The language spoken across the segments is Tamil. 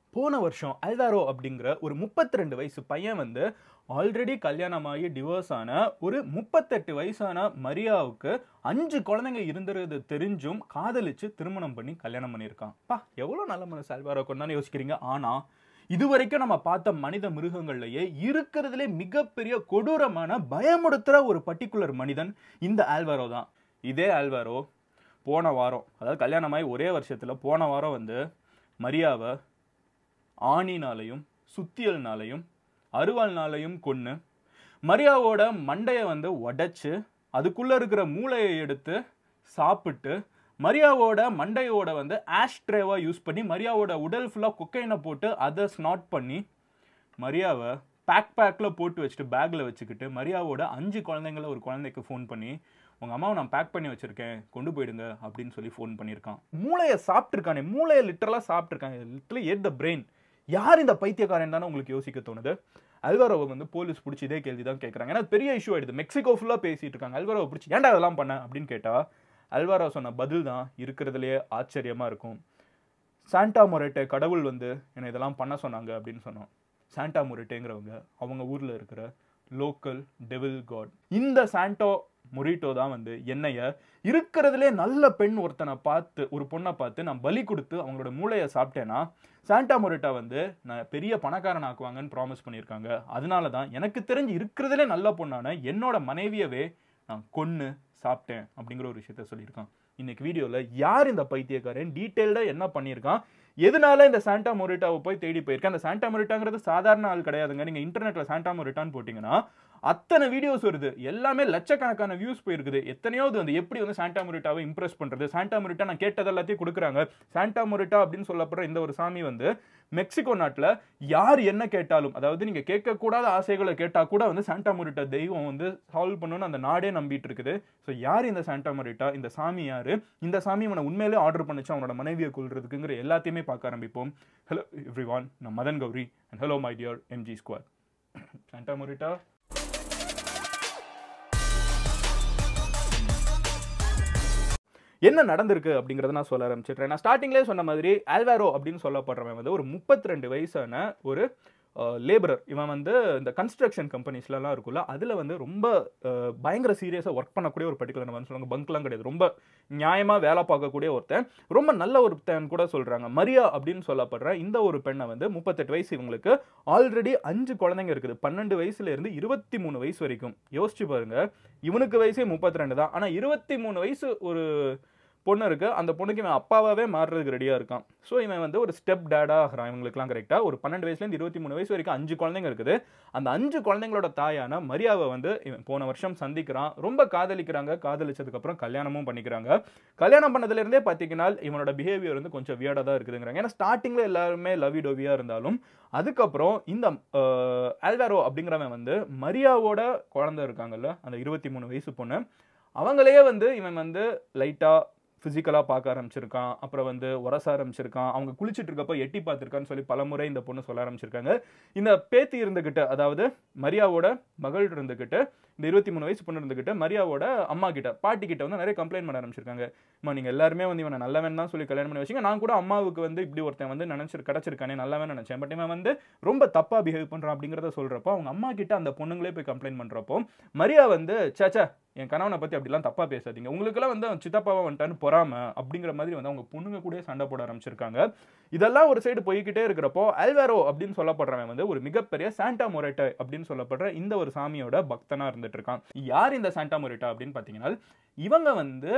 போன வருஷம் அல்வாரோ அப்படிங்கிற ஒரு 32 வயசு பையன் வந்து ஆல்ரெடி கல்யாணமாகி டிவோர்ஸ் ஆன ஒரு முப்பத்தெட்டு வயசான மரியாவுக்கு அஞ்சு குழந்தைங்க இருந்துறது தெரிஞ்சும் காதலிச்சு திருமணம் பண்ணி கல்யாணம் பண்ணியிருக்கான் பா எவ்வளோ நல்ல மனசு அல்வாரோ கொண்டான்னு யோசிக்கிறீங்க ஆனா இது வரைக்கும் நம்ம பார்த்த மனித மிருகங்கள்லயே இருக்கிறதுலே மிகப்பெரிய கொடூரமான பயமுடுத்துற ஒரு பர்டிகுலர் மனிதன் இந்த ஆல்வாரோ தான் இதே ஆல்வாரோ போன வாரம் அதாவது கல்யாணமாகி ஒரே வருஷத்துல போன வாரம் வந்து மரியாவை ஆணினாலையும் சுத்தியல்னாலையும் அருவாள்னாலையும் கொன்று மரியாவோட மண்டையை வந்து உடைச்சு அதுக்குள்ள இருக்கிற மூளையை எடுத்து சாப்பிட்டு மரியாவோட மண்டையோட வந்து ஆஷ்ட்ரேவா யூஸ் பண்ணி மரியாவோட உடல் ஃபுல்லாக குக்கைனை போட்டு அதை ஸ்நாட் பண்ணி மரியாவை பேக் பேக்கில் போட்டு வச்சுட்டு பேக்கில் வச்சுக்கிட்டு மரியாவோட அஞ்சு குழந்தைங்கள ஒரு குழந்தைக்கு ஃபோன் பண்ணி உங்கள் அம்மாவை நான் பேக் பண்ணி வச்சுருக்கேன் கொண்டு போயிடுங்க அப்படின்னு சொல்லி ஃபோன் பண்ணியிருக்கான் மூளையை சாப்பிட்ருக்கானே மூளையை லிட்டரலாக சாப்பிட்ருக்காங்க லிட்டரலி ஏட் த பிரெயின் யார் இந்த பைத்தியக்காரன் தானே உங்களுக்கு யோசிக்க தோணுது அல்வாரோவை வந்து போலீஸ் பிடிச்சி இதே கேள்வி தான் கேட்குறாங்க ஏன்னா அது பெரிய இஷ்யூ ஆயிடுது மெக்சிகோ ஃபுல்லாக பேசிட்டு இருக்காங்க அல்வாரோவை பிடிச்சி ஏன்டா அதெல்லாம் பண்ண அப்படின்னு கேட்டா அல்வாரோ சொன்ன பதில் தான் இருக்கிறதுலையே ஆச்சரியமா இருக்கும் சாண்டா மொரேட்டே கடவுள் வந்து என்னை இதெல்லாம் பண்ண சொன்னாங்க அப்படின்னு சொன்னோம் சாண்டா மொரேட்டேங்கிறவங்க அவங்க ஊர்ல இருக்கிற லோக்கல் டெவில் காட் இந்த சாண்டோ மொரிட்டோ தான் வந்து என்னைய இருக்கிறதுலே நல்ல பெண் ஒருத்தனை பார்த்து ஒரு பொண்ணை பார்த்து நான் பலி கொடுத்து அவங்களோட மூளையை சாப்பிட்டேன்னா சாண்டா மொரிட்டா வந்து நான் பெரிய பணக்காரன் ஆக்குவாங்கன்னு ப்ராமிஸ் பண்ணியிருக்காங்க அதனால தான் எனக்கு தெரிஞ்சு இருக்கிறதுலே நல்ல பொண்ணான என்னோட மனைவியவே நான் கொன்று சாப்பிட்டேன் அப்படிங்கிற ஒரு விஷயத்த சொல்லியிருக்கான் இன்னைக்கு வீடியோவில் யார் இந்த பைத்தியக்காரன் டீட்டெயில்டாக என்ன பண்ணியிருக்கான் எதனால இந்த சாண்டா மொரிட்டாவை போய் தேடி போயிருக்கேன் அந்த சாண்டா மொரிட்டாங்கிறது சாதாரண ஆள் கிடையாதுங்க நீங்கள் இன்டர்நெட்டில் சாண்டா மொரிட்டான்னு போட்டிங்கன்னா அத்தனை வீடியோஸ் வருது எல்லாமே லட்சக்கணக்கான வியூஸ் போயிருக்குது எத்தனையோ இது வந்து எப்படி வந்து சாண்டா மொரிட்டாவை இம்ப்ரெஸ் பண்ணுறது சாண்டா மொரிட்டா நான் கேட்டது எல்லாத்தையும் கொடுக்குறாங்க சாண்டா மொரிட்டா அப்படின்னு சொல்லப்படுற இந்த ஒரு சாமி வந்து மெக்சிகோ நாட்டில் யார் என்ன கேட்டாலும் அதாவது நீங்கள் கேட்கக்கூடாத ஆசைகளை கேட்டால் கூட வந்து சாண்டா மொரிட்டா தெய்வம் வந்து சால்வ் பண்ணணும்னு அந்த நாடே நம்பிட்டு இருக்குது ஸோ யார் இந்த சாண்டா மொரிட்டா இந்த சாமி யார் இந்த சாமி அவனை உண்மையிலே ஆர்டர் பண்ணிச்சு அவனோட மனைவியை கொள்றதுக்குங்கிற எல்லாத்தையுமே பார்க்க ஆரம்பிப்போம் ஹலோ எவ்ரி ஒன் நான் Madan Gowri and hello my dear MG squad Santa Muerte என்ன நடந்திருக்கு அப்படிங்கறத நான் சொல்ல ஆரம்பிச்சிடுறேன் நான் ஸ்டார்டிங்லேயே சொன்ன மாதிரி ஆல்வாரோ அப்படின்னு சொல்லப்படுறவன் வந்து ஒரு முப்பத்தி ரெண்டு வயசான ஒரு லேபரர் இவன் வந்து இந்த கன்ஸ்ட்ரக்ஷன் கம்பெனிஸ்லலாம் இருக்குல்ல அதில் வந்து ரொம்ப அஹ், பயங்கர சீரியஸாக ஒர்க் பண்ணக்கூடிய ஒரு பர்டிகுலர் நம்ம சொல்லுவாங்க பங்க்லாம் கிடையாது ரொம்ப நியாயமாக வேலை பார்க்கக்கூடிய ஒருத்தன் ரொம்ப நல்ல ஒருத்தன் கூட சொல்கிறாங்க மரியா அப்படின்னு சொல்லப்படுற இந்த ஒரு பெண்ணை வந்து முப்பத்தெட்டு வயசு இவங்களுக்கு ஆல்ரெடி அஞ்சு குழந்தைங்க இருக்குது பன்னெண்டு வயசுல இருந்து இருபத்தி மூணு வயசு வரைக்கும் யோசிச்சு பாருங்க இவனுக்கு வயசே முப்பத்தி ரெண்டு தான் ஆனால் இருபத்தி மூணு வயசு ஒரு பொண்ணு இருக்கு அந்த பொண்ணுக்கு இவன் அப்பாவாவே மாறுறதுக்கு ரெடியா இருக்கான் ஸோ இவன் வந்து ஒரு ஸ்டெப் டேடா ஆகிறான் இவங்களுக்குலாம் கரெக்டாக ஒரு பன்னெண்டு வயசுலேருந்து இருபத்தி மூணு வயசு வரைக்கும் அஞ்சு குழந்தைங்க இருக்குது அந்த அஞ்சு குழந்தைங்களோட தாயான மரியாவை வந்து இவன் போன வருஷம் சந்திக்கிறான் ரொம்ப காதலிக்கிறாங்க காதலிச்சதுக்கப்புறம் கல்யாணமும் பண்ணிக்கிறாங்க கல்யாணம் பண்ணதுலேருந்தே பார்த்தீங்கன்னா இவனோட பிஹேவியர் வந்து கொஞ்சம் வியர்டாக தான் இருக்குதுங்கிறாங்க ஏன்னா ஸ்டார்டிங்கில் எல்லாருமே லவி டோவியாக இருந்தாலும் அதுக்கப்புறம் இந்த அஹ், ஆல்வாரோ அப்படிங்கிறவன் வந்து மரியாவோட குழந்தை இருக்காங்கல்ல அந்த இருபத்தி மூணு வயசு பொண்ணு அவங்களே வந்து இவன் வந்து லைட்டாக ஃபிசிக்கலாக பார்க்க ஆரம்பிச்சிருக்கான் அப்புறம் வந்து உரச ஆரம்பிச்சிருக்கான் அவங்க குளிச்சிட்டு இருக்கப்போ எட்டி பார்த்துருக்கான்னு சொல்லி பலமுறை இந்த பொண்ணு சொல்ல ஆரம்பிச்சிருக்காங்க இந்த பேத்தி இருந்துக்கிட்ட அதாவது மரியாவோட மகள் இருந்துக்கிட்டு இந்த இருபத்தி மூணு வயசு பொண்ணு இருந்துக்கிட்டு மரியாவோட அம்மா கிட்ட பாட்டி கிட்ட வந்து நிறைய கம்ப்ளைண்ட் பண்ண ஆரம்பிச்சிருக்காங்க அம்மா நீங்கள் எல்லாருமே வந்து இவனை நல்லவன் தான் சொல்லி கல்யாணம் பண்ணி வச்சிங்க நான் கூட அம்மாவுக்கு வந்து இப்படி ஒருத்தன் வந்து நினச்சி கிடச்சிருக்கானே நல்லவன் நினச்சேன் பட் இவன் வந்து ரொம்ப தப்பாக பிஹேவ் பண்ணுறான் அப்படிங்கிறத சொல்கிறப்போ அவங்க அம்மா கிட்ட அந்த பொண்ணுங்களே போய் கம்ப்ளைண்ட் பண்ணுறப்போ மரியா வந்து சேச்சா என் கணவனை பற்றி அப்படிலாம் தப்பாக பேசாதீங்க உங்களுக்கெல்லாம் வந்து அவன் சித்தப்பாவை வந்துட்டான்னு பொறாம அப்படிங்கிற மாதிரி வந்து அவங்க பொண்ணுங்க கூட சண்டை போட ஆரம்பிச்சிருக்காங்க இதெல்லாம் ஒரு சைடு போய்கிட்டே இருக்கிறப்போ அல்வாரோ அப்படின்னு சொல்லப்படுறவன் வந்து ஒரு மிகப்பெரிய சாண்டா மொரேட்டா அப்படின்னு சொல்லப்படுற இந்த ஒரு சாமியோட பக்தனா இருந்துட்டு இருக்கான் யார் இந்த சாண்டா மொரேட்டா அப்படின்னு பார்த்தீங்கன்னா இவங்க வந்து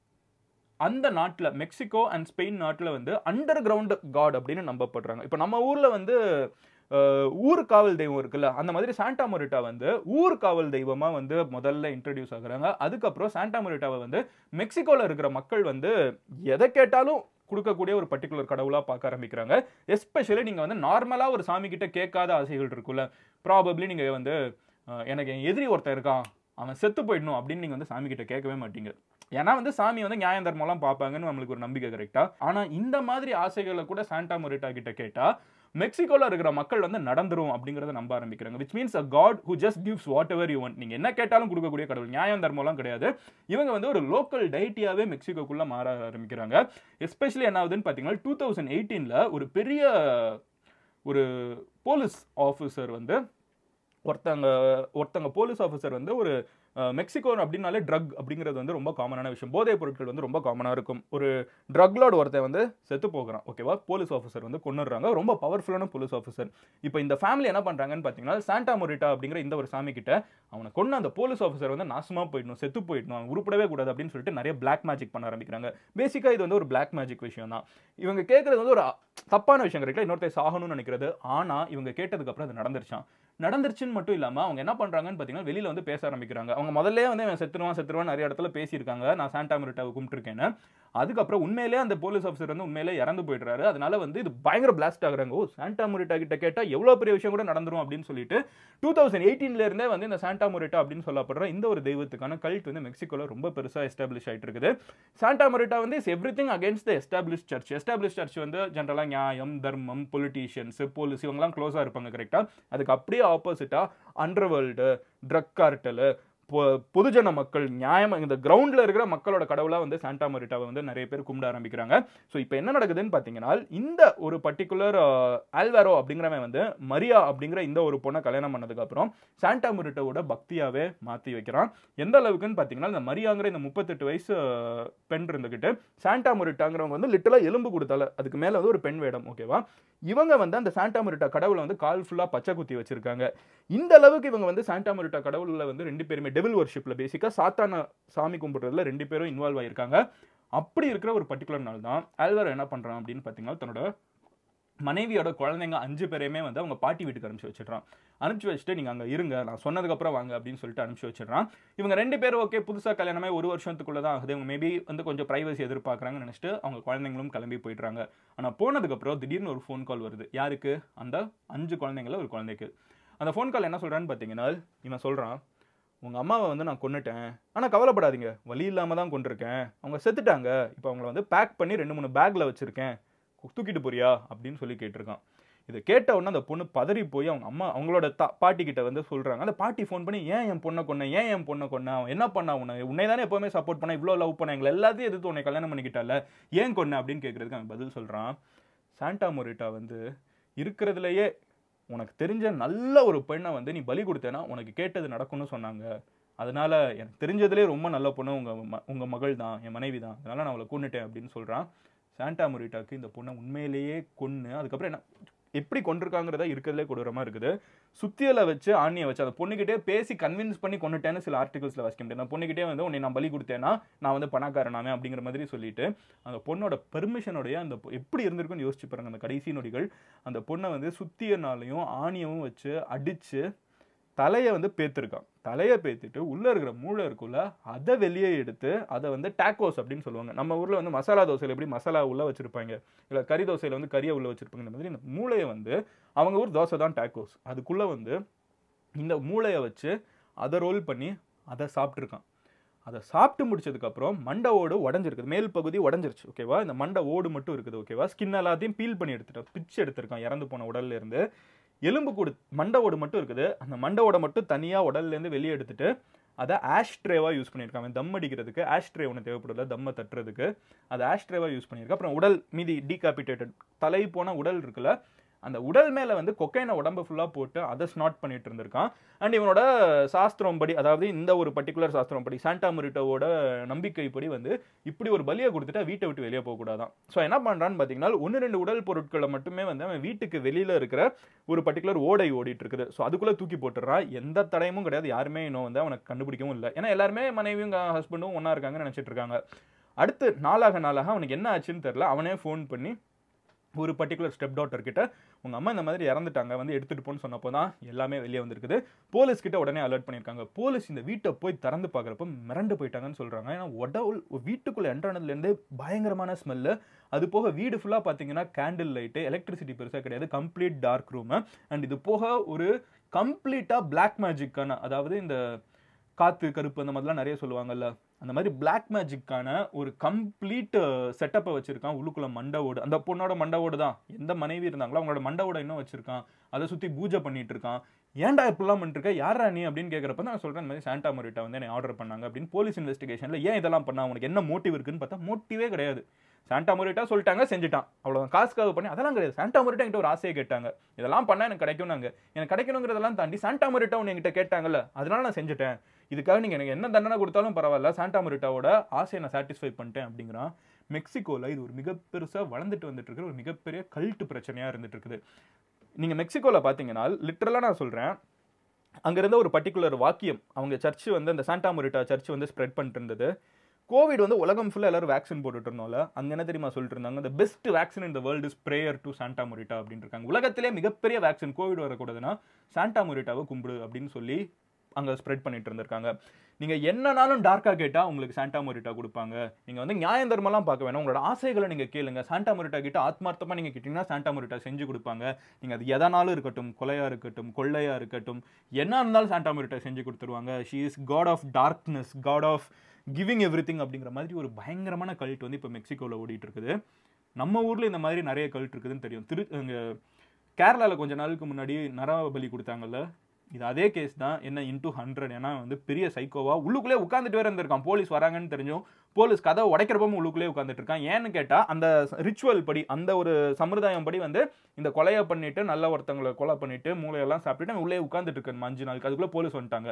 அந்த நாட்டில் மெக்சிகோ அண்ட் ஸ்பெயின் நாட்டில் வந்து அண்டர் கிரவுண்ட் காட் அப்படின்னு நம்பப்படுறாங்க இப்போ நம்ம ஊரில் வந்து அஹ், ஊர் காவல் தெய்வம் இருக்குல்ல அந்த மாதிரி சாண்டா மொரிட்டா வந்து ஊர் காவல் தெய்வமா வந்து முதல்ல இன்ட்ரடியூஸ் ஆகுறாங்க அதுக்கப்புறம் சாண்டா மொரிட்டாவை வந்து மெக்சிகோல இருக்கிற மக்கள் வந்து எதை கேட்டாலும் கொடுக்கக்கூடிய ஒரு பர்டிகுலர் கடவுளா பார்க்க ஆரம்பிக்கிறாங்க எஸ்பெஷலி நீங்க வந்து நார்மலா ஒரு சாமி கிட்ட கேட்காத ஆசைகள் இருக்குல்ல ப்ராபப்ளி நீங்க வந்து அஹ், எனக்கு என் எதிரி ஒருத்தன் இருக்கான் அவன் செத்து போயிடணும் அப்படின்னு நீங்க வந்து சாமி கிட்ட கேட்கவே மாட்டீங்க ஏன்னா வந்து சாமி வந்து நியாயம் தர்மம்லாம் பார்ப்பாங்கன்னு நம்மளுக்கு ஒரு நம்பிக்கை கரெக்டா ஆனா இந்த மாதிரி ஆசைகளை கூட சாண்டா மொரிட்டா கிட்ட கேட்டா மெக்சிகோல இருக்கிற மக்கள் வந்து நடந்துரும் அப்படிங்கறத நம்ப ஆரம்பிக்கிறாங்க which means a god who just gives whatever you want நீங்க என்ன கேட்டாலும் கொடுக்கக்கூடிய கடவுள் நியாயம் தர்மம்லாம் கிடையாது இவங்க வந்து ஒரு லோக்கல் டைட்டியாவே மெக்சிகோக்குள்ள மாற ஆரம்பிக்கிறாங்க எஸ்பெஷலி என்ன ஆகுதுன்னு பாத்தீங்கன்னா டூ தௌசண்ட் எயிட்டீன்ல ஒரு பெரிய ஒரு போலீஸ் ஆஃபீஸர் வந்து ஒருத்தங்க ஒருத்தங்க போலீஸ் ஆஃபீஸர் வந்து ஒரு அஹ், மெக்சிகோ அப்படின்னாலே ட்ரக் அப்படிங்கிறது வந்து ரொம்ப காமனான விஷயம் போதைப் பொருட்கள் வந்து ரொம்ப காமனாக இருக்கும் ஒரு ட்ரக் லார்டு ஒருத்தன் வந்து செத்து போகிறான் ஓகேவா போலீஸ் ஆஃபீஸர் வந்து கொண்டுடுறாங்க ரொம்ப பவர்ஃபுல்லான போலீஸ் ஆஃபீஸர் இப்போ இந்த ஃபேமிலி என்ன பண்ணுறாங்கன்னு பார்த்தீங்கன்னா சாண்டா மொரிட்டா அப்படிங்கிற இந்த ஒரு சாமி கிட்ட அவனை கொண்டு அந்த போலீஸ் ஆஃபீஸர் வந்து நாசமாக போயிடணும் செத்து போயிடணும் அவன் உருப்படவே கூடாது அப்படின்னு சொல்லிட்டு நிறைய பிளாக் மேஜிக் பண்ண ஆரம்பிக்கிறாங்க பேசிக்காக இது வந்து ஒரு பிளாக் மேஜிக் விஷயம் தான் இவங்க கேட்குறது வந்து ஒரு அ- தப்பான விஷயம் கரெக்டாக இன்னொருத்தர் சாகணும்னு நினைக்கிறது ஆனால் இவங்க கேட்டதுக்கப்புறம் அது நடந்துருச்சான் நடந்துருச்சுன்னு மட்டும் இல்லாமல் அவங்க என்ன பண்ணுறாங்கன்னு பார்த்தீங்கன்னா வெளியில் வந்து பேச ஆரம்பிக்கிறாங்க அவங்க முதல்ல வந்து அவன் செத்துருவான் செத்துருவான் நிறைய இடத்துல பேசியிருக்காங்க நான் சாண்டா மிரிட்டாவை கும்பிட்டுருக்கேன்னு அதுக்கப்புறம் உண்மையிலே அந்த போலீஸ் ஆஃபீஸர் வந்து உண்மையிலே இறந்து போயிடுறாரு அதனால வந்து இது பயங்கர பிளாஸ்ட் ஆகுறாங்க ஓ சாண்டா முரிட்டா கிட்ட கேட்டால் எவ்வளோ பெரிய விஷயம் கூட நடந்துரும் அப்படின்னு சொல்லிட்டு டூ தௌசண்ட் எயிட்டீன்ல இருந்தே வந்து இந்த சாண்டா முரிட்டா அப்படின்னு சொல்லப்படுற இந்த ஒரு தெய்வத்துக்கான கல்ட் வந்து மெக்சிகோல ரொம்ப பெருசாக எஸ்டாப்ளிஷ் ஆயிட்டு இருக்குது சாண்டா முரிட்டா வந்து is everything against the establish church establish church வந்து ஜென்ரலாக நியாயம் தர்மம் பொலிட்டீஷியன்ஸ் போலீஸ் இவங்கலாம் க்ளோஸாக இருப்பாங்க கரெக்டாக அதுக்கு அப்படியே ஆப்போசிட்டாக அண்டர்வேர்ல்டு ட்ரக் கார்ட்டலு பொ- பொதுஜன மக்கள் நியாயம் இந்த கிரவுண்டில் இருக்கிற மக்களோட கடவுளாக வந்து சாண்டா மரிட்டாவை வந்து நிறைய பேர் கும்பிட ஆரம்பிக்கிறாங்க ஸோ இப்போ என்ன நடக்குதுன்னு பார்த்தீங்கன்னா இந்த ஒரு பர்டிகுலர் ஆல்வாரோ அப்படிங்கிறவன் வந்து மரியா அப்படிங்கிற இந்த ஒரு பொண்ணை கல்யாணம் பண்ணதுக்கப்புறம் சாண்டா மரிட்டாவோட பக்தியாவே மாற்றி வைக்கிறான் எந்த அளவுக்குன்னு பார்த்தீங்கன்னா இந்த மரியாங்கிற இந்த முப்பத்தெட்டு வயசு அஹ், பெண் இருந்துக்கிட்டு சாண்டா மரிட்டாங்கிறவங்க வந்து லிட்டலாக எலும்பு கொடுத்தால அதுக்கு மேலே வந்து ஒரு பெண் வேடம் ஓகேவா இவங்க வந்து அந்த சாண்டா மரிட்டா கடவுளை வந்து கால் ஃபுல்லாக பச்சை குத்தி வச்சிருக்காங்க இந்த அளவுக்கு இவங்க வந்து சாண்டா மரிட்டா கடவுளில் வந்து ரெண்டு பேருமே டெவில் வர்ஷிப்பில் பேசிக்காக சாத்தான சாமி கும்பிடுறதுல ரெண்டு பேரும் இன்வால்வ் ஆயிருக்காங்க அப்படி இருக்கிற ஒரு பர்டிகுலர் நாள் தான் ஆல்வர் என்ன பண்ணுறான் அப்படின்னு பார்த்தீங்கன்னா தன்னோட மனைவியோட குழந்தைங்க அஞ்சு பேரையுமே வந்து அவங்க பாட்டி வீட்டுக்கு அனுப்பிச்சு வச்சிடுறான் அனுப்பிச்சு வச்சுட்டு நீங்கள் அங்கே இருங்க நான் சொன்னதுக்கப்புறம் வாங்க அப்படின்னு சொல்லிட்டு அனுப்பிச்சு வச்சிடுறான் இவங்க ரெண்டு பேரும் ஓகே புதுசாக கல்யாணமே ஒரு வருஷத்துக்குள்ள தான் ஆகுது இவங்க மேபி வந்து கொஞ்சம் ப்ரைவசி எதிர்பார்க்குறாங்கன்னு நினச்சிட்டு அவங்க குழந்தைங்களும் கிளம்பி போயிடுறாங்க ஆனால் போனதுக்கப்புறம் திடீர்னு ஒரு ஃபோன் கால் வருது யாருக்கு அந்த அஞ்சு குழந்தைங்கள ஒரு குழந்தைக்கு அந்த ஃபோன் கால் என்ன சொல்கிறான்னு பார்த்தீங்கன்னா இவன் சொல்கிறான் உங்கள் அம்மாவை வந்து நான் கொன்னுட்டேன் ஆனால் கவலைப்படாதீங்க வழி இல்லாமல் தான் கொண்டிருக்கேன் அவங்க செத்துட்டாங்க இப்போ அவங்கள வந்து பேக் பண்ணி ரெண்டு மூணு பேக்கில் வச்சுருக்கேன் தூக்கிட்டு போறியா அப்படின்னு சொல்லி கேட்டிருக்கான் இதை கேட்ட உடனே அந்த பொண்ணு பதறி போய் அவங்க அம்மா அவங்களோட தா பாட்டி கிட்ட வந்து சொல்றாங்க அந்த பாட்டி ஃபோன் பண்ணி ஏன் என் பொண்ணை கொன்ன ஏன் என் பொண்ணை கொன்ன அவன் என்ன பண்ணா உன்னை உன்னை தானே எப்பவுமே சப்போர்ட் பண்ண இவ்வளோ லவ் பண்ண எங்களை எல்லாத்தையும் எதிர்த்து உன்னை கல்யாணம் பண்ணிக்கிட்டால ஏன் கொன்ன அப்படின்னு கேட்கறதுக்கு அவன் பதில் சொல்றான் சாண்டா மொரிட்டா வந்து இருக்கிறதுலயே உனக்கு தெரிஞ்ச நல்ல ஒரு பெண்ணை வந்து நீ பலி கொடுத்தேன்னா உனக்கு கேட்டது நடக்கும்னு சொன்னாங்க அதனால எனக்கு தெரிஞ்சதுலேயே ரொம்ப நல்ல பொண்ணு உங்க ம- உங்க மகள் தான் என் மனைவி தான் அதனால நான் அவளை கொன்னுட்டேன் அப்படின்னு சொல்றான் சாண்டா மொரிட்டாக்கு இந்த பொண்ணை உண்மையிலேயே கொன்று அதுக்கப்புறம் என்ன எப்படி கொண்டிருக்காங்கிறத இருக்கிறதுலே கொடூரமா இருக்குது சுத்தியலை வச்சு ஆணியை வச்சு அந்த பொண்ணுகிட்டே பேசி கன்வின்ஸ் பண்ணி கொண்டுட்டேன்னு சில ஆர்டிகல்ஸ்ல வாசிக்க முடியும் அந்த பொண்ணுகிட்டே வந்து உன்னை நான் பலி கொடுத்தேன்னா நான் வந்து பணக்காரனாமே அப்படிங்கிற மாதிரி சொல்லிட்டு அந்த பொண்ணோட பெர்மிஷனோடைய அந்த பொ- எப்படி இருந்திருக்குன்னு யோசிச்சு பாருங்க அந்த கடைசி நொடிகள் அந்த பொண்ணை வந்து சுத்தியனாலையும் ஆணியவும் வச்சு அடிச்சு தலையை வந்து பேத்திருக்கான் தலையை பேத்திட்டு உள்ள இருக்கிற மூளை இருக்குல்ல அதை வெளியே எடுத்து அதை வந்து டாக்கோஸ் அப்படின்னு சொல்லுவாங்க நம்ம ஊர்ல வந்து மசாலா தோசையில் எப்படி மசாலா உள்ள வச்சிருப்பாங்க இல்ல கறி தோசையில வந்து கறியை உள்ள வச்சிருப்பாங்க இந்த மாதிரி இந்த மூளையை வந்து அவங்க ஊர் தோசை தான் டாக்கோஸ் அதுக்குள்ள வந்து இந்த மூளையை வச்சு அதை ரோல் பண்ணி அதை சாப்பிட்ருக்கான் அதை சாப்பிட்டு முடிச்சதுக்கப்புறம் மண்டை ஓடு உடஞ்சிருக்குது மேல் பகுதி உடஞ்சிருச்சு ஓகேவா இந்த மண்டை ஓடு மட்டும் இருக்குது ஓகேவா ஸ்கின் எல்லாத்தையும் பீல் பண்ணி எடுத்துட்டான் பிச்சு எடுத்திருக்கான் இறந்து போன உடல்ல இருந்து எலும்பு கூடு மண்டை ஓடு மட்டும் இருக்குது அந்த மண்டை ஓடை மட்டும் தனியாக உடல்லேருந்து வெளியே எடுத்துட்டு அதை ஆஷ்ட்ரேவாக யூஸ் பண்ணியிருக்காங்க தம் அடிக்கிறதுக்கு ஆஷ்ட்ரே ஒன்று தேவைப்படுது தம்மை தட்டுறதுக்கு அதை ஆஷ்ட்ரேவாக யூஸ் பண்ணியிருக்கேன் அப்புறம் உடல் மீதி டீகாபிட்டேட்டட் தலை போன உடல் இருக்குல்ல அந்த உடல் மேலே வந்து கொக்கைனை உடம்பு ஃபுல்லாக போட்டு அதை ஸ்நாட் பண்ணிட்டு இருந்திருக்கான் அண்ட் இவனோட சாஸ்திரம் படி அதாவது இந்த ஒரு பர்டிகுலர் சாஸ்திரம் படி சாண்டா முரிட்டோவோட நம்பிக்கைப்படி வந்து இப்படி ஒரு பலியை கொடுத்துட்டா வீட்டை விட்டு வெளியே போகக்கூடாதான் ஸோ என்ன பண்ணுறான்னு பார்த்தீங்கன்னா ஒன்று ரெண்டு உடல் பொருட்களை மட்டுமே வந்து அவன் வீட்டுக்கு வெளியில் இருக்கிற ஒரு பர்டிகுலர் ஓடை ஓடிட்டு இருக்குது ஸோ அதுக்குள்ளே தூக்கி போட்டுறான் எந்த தடயமும் கிடையாது யாருமே இன்னும் வந்து அவனுக்கு கண்டுபிடிக்கவும் இல்லை ஏன்னா எல்லாருமே மனைவியும் ஹஸ்பண்டும் ஒன்றா இருக்காங்கன்னு நினச்சிட்டு இருக்காங்க அடுத்து நாளாக நாளாக அவனுக்கு என்ன ஆச்சுன்னு தெரில அவனே ஃபோன் பண்ணி ஒரு பர்டிகுலர் ஸ்டெப் டாட்டர் கிட்ட உங்க அம்மா இந்த மாதிரி இறந்துட்டாங்க வந்து எடுத்துட்டு போன்னு சொன்னப்போ தான் எல்லாமே வெளியே வந்திருக்குது போலீஸ் கிட்ட உடனே அலர்ட் பண்ணியிருக்காங்க போலீஸ் இந்த வீட்டை போய் திறந்து பார்க்குறப்ப மிரண்டு போயிட்டாங்கன்னு சொல்றாங்க ஏன்னா உடவுள் வீட்டுக்குள்ள என்ட்ரானதுலேருந்து பயங்கரமான ஸ்மெல்லு அது போக வீடு ஃபுல்லாக பார்த்தீங்கன்னா கேண்டில் லைட்டு எலக்ட்ரிசிட்டி பெருசாக கிடையாது கம்ப்ளீட் டார்க் ரூமு அண்ட் இது போக ஒரு கம்ப்ளீட்டாக பிளாக் மேஜிக்கான அதாவது இந்த காத்து கருப்பு அந்த மாதிரிலாம் நிறைய சொல்லுவாங்கல்ல அந்த மாதிரி பிளாக் மேஜிக்கான ஒரு கம்ப்ளீட் செட்டப்பை வச்சிருக்கான் உள்ளுக்குள்ள மண்டவோடு அந்த பொண்ணோட மண்டவோடு தான் எந்த மனைவி இருந்தாங்களோ அவங்களோட மண்டவோட இன்னும் வச்சிருக்கான் அதை சுற்றி பூஜை பண்ணிட்டு இருக்கான் ஏன்டா இப்படிலாம் பண்ணிருக்க யாரா நீ அப்படின்னு கேட்குறப்ப நான் சொல்கிறேன் இந்த மாதிரி சாண்டா மொரிட்டா வந்து என்னை ஆர்டர் பண்ணாங்க அப்படின்னு போலீஸ் இன்வெஸ்டிகேஷனில் ஏன் இதெல்லாம் பண்ணா உனக்கு என்ன மோட்டிவ் இருக்குன்னு பார்த்தா மோட்டிவே கிடையாது சாண்டா மொரிட்டா சொல்லிட்டாங்க செஞ்சுட்டான் அவ்வளோதான் காசுக்காக பண்ணி அதெல்லாம் கிடையாது சாண்டா மொரிட்டா என்கிட்ட ஒரு ஆசையை கேட்டாங்க இதெல்லாம் பண்ணா எனக்கு கிடைக்கும்னாங்க எனக்கு கிடைக்கணுங்கிறதெல்லாம் தாண்டி சாண்டா மொரிட்டா ஒன்று என்கிட்ட கேட்டாங்கல்ல அதனால நான் செஞ்சுட்டேன் இதுக்காக நீங்கள் எனக்கு என்ன தண்டனை கொடுத்தாலும் பரவாயில்ல சாண்டா மொரிட்டாவோட ஆசையை நான் சாட்டிஸ்ஃபை பண்ணிட்டேன் அப்படிங்கிறான் மெக்சிகோவில் இது ஒரு மிக பெருசாக வளர்ந்துட்டு வந்துட்டு இருக்கிற ஒரு மிகப்பெரிய கல்ட்டு பிரச்சனையாக இருந்துட்டு இருக்குது நீங்கள் மெக்சிகோவில் பார்த்தீங்கன்னா லிட்டரலாக நான் சொல்கிறேன் அங்க இருந்த ஒரு பர்டிகுலர் வாக்கியம் அவங்க சர்ச் வந்து அந்த சாண்டா மொரிட்டா சர்ச் வந்து ஸ்ப்ரெட் பண்ணிட்டு இருந்தது கோவிட் வந்து உலகம் ஃபுல்லாக எல்லாரும் வேக்சின் போட்டுட்டு இருந்தோம்ல அங்க என்ன தெரியுமா சொல்லிட்டு இருந்தாங்க the best vaccine in the world is prayer to Santa Muerte அப்படின்னு இருக்காங்க உலகத்திலே மிகப்பெரிய வேக்சின் கோவிட் வரக்கூடாதுன்னா சாண்டா மொரிட்டாவை கும்பிடு அப்படின்னு சொல்லி அங்க ஸ்ப்ரெட் பண்ணிட்டு இருந்திருக்காங்க நீங்க என்னனாலும் டார்க்கா கேட்டா உங்களுக்கு சாண்டா மொரிட்டா கொடுப்பாங்க நீங்க வந்து நியாயம் தர்மம்லாம் பார்க்க வேணாம் உங்களோட ஆசைகளை நீங்க கேளுங்க சாண்டா மொரிட்டா கிட்ட ஆத்மார்த்தமா நீங்க கேட்டீங்கன்னா சாண்டா மொரிட்டா செஞ்சு கொடுப்பாங்க நீங்க அது எதனாலும் இருக்கட்டும் கொலையா இருக்கட்டும் கொள்ளையா இருக்கட்டும் என்ன இருந்தாலும் சாண்டா மொரிட்டா செஞ்சு கொடுத்துருவாங்க she is god of darkness god of giving every அப்படிங்கிற மாதிரி ஒரு பயங்கரமான கல்ட் வந்து இப்போ மெக்சிகோவில் ஓடிட்டு இருக்குது நம்ம ஊர்ல இந்த மாதிரி நிறைய கல்ட் இருக்குதுன்னு தெரியும் திரு இங்க கேரளாவில் கொஞ்ச நாளுக்கு முன்னாடி நரபலி கொடுத்தாங்கல்ல இது அதே கேஸ் தான் என்ன இன்டூ ஹண்ட்ரட் ஏன்னா வந்து பெரிய சைக்கோவா உள்ளுக்குள்ளே உட்காந்துட்டு வேற இருந்திருக்கான் போலீஸ் வராங்கன்னு தெரிஞ்சும் போலீஸ் கதை உடைக்கிறப்பவும் உள்ளுக்குள்ளே உட்காந்துட்டு இருக்கான் ஏன்னு கேட்டா அந்த ரிச்சுவல் படி அந்த ஒரு சம்பிரதாயம் படி வந்து இந்த கொலையை பண்ணிட்டு நல்ல ஒருத்தவங்களை கொலை பண்ணிட்டு மூளையெல்லாம் சாப்பிட்டுட்டு அவன் உள்ளே உட்காந்துட்டு இருக்கேன் அஞ்சு நாளுக்கு அதுக்குள்ள போலீஸ் வந்துட்டாங்க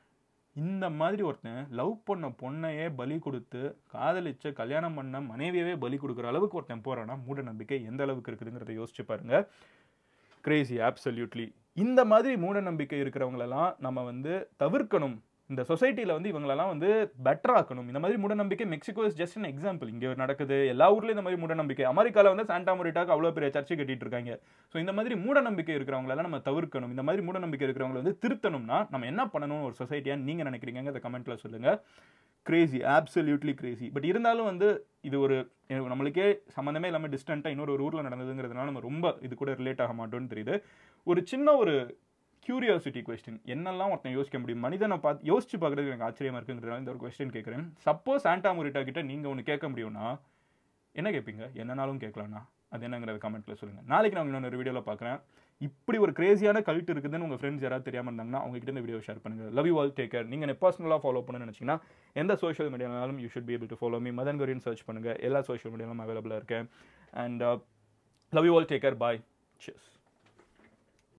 இந்த மாதிரி ஒருத்தன் லவ் பண்ண பொண்ணையே பலி கொடுத்து காதலிச்ச கல்யாணம் பண்ண மனைவியவே பலி கொடுக்குற அளவுக்கு ஒருத்தன் போறானா மூட நம்பிக்கை எந்த அளவுக்கு இருக்குதுங்கிறத யோசிச்சு பாருங்க கிரேசி absolutely இந்த மாதிரி மூட நம்பிக்கை இருக்கிறவங்களெல்லாம் நம்ம வந்து தவிர்க்கணும் இந்த சொசைட்டியில் வந்து இவங்களெல்லாம் வந்து பெட்டர் ஆக்கணும் இந்த மாதிரி மூடநம்பிக்கை Mexico is just an example இங்கே நடக்குது எல்லா ஊர்லேயும் இந்த மாதிரி மூடநம்பிக்கை அமெரிக்காவில் வந்து சாண்டா மொரிட்டாக்கு அவ்வளோ பெரிய சர்ச்சை கட்டிட்டு இருக்காங்க ஸோ இந்த மாதிரி மூடநம்பிக்கை இருக்கிறவங்களெல்லாம் நம்ம தவிர்க்கணும் இந்த மாதிரி மூடநம்பிக்கை இருக்கிறவங்களை வந்து திருத்தணும்னா நம்ம என்ன பண்ணணும் ஒரு சொசைட்டியாக நீங்கள் நினைக்கிறீங்க அதை கமெண்ட்டில் சொல்லுங்கள் கிரேசி absolutely கிரேசி பட் இருந்தாலும் வந்து இது ஒரு எனக்கு நம்மளுக்கே சம்மந்தமே இல்லாமல் டிஸ்டண்ட்டாக இன்னொரு ஒரு ஊரில் நடந்ததுங்கிறதுனால நம்ம ரொம்ப இது கூட ரிலேட் ஆக மாட்டோம்னு தெரியுது ஒரு சின்ன ஒரு கியூரியாசிட்டி கொஸ்டின் என்னெல்லாம் ஒருத்தன் யோசிக்க முடியும் மனிதனை பார்த்து யோசிச்சு பார்க்குறது எனக்கு ஆச்சரியமா இருக்குங்கிறதுனால இந்த ஒரு கொஸ்டின் கேட்குறேன் சப்போஸ் சாண்டா மொரிட்டா கிட்ட நீங்கள் ஒன்று கேட்க முடியும்னா என்ன கேட்பீங்க என்னனாலும் கேட்கலாம்னா அது என்னங்கிறத கமெண்ட்டில் சொல்லுங்கள் நாளைக்கு நான் இன்னொரு வீடியோவில் பார்க்குறேன் இப்படி ஒரு கிரேசியான கல்ட் இருக்குதுன்னு உங்கள் ஃப்ரெண்ட்ஸ் யாராவது தெரியாமல் இருந்தாங்கன்னா அவங்க கிட்ட இந்த வீடியோ ஷேர் பண்ணுங்கள் love you all take care நீங்கள் என்ன பர்சனலாக ஃபாலோ பண்ணணும்னு நினச்சிங்கன்னா எந்த சோஷியல் மீடியானாலும் you should be able to follow me Madan Gowri search பண்ணுங்கள் எல்லா சோஷியல் மீடியாலும் அவைலபிளாக இருக்கேன் and love you all take care bye cheers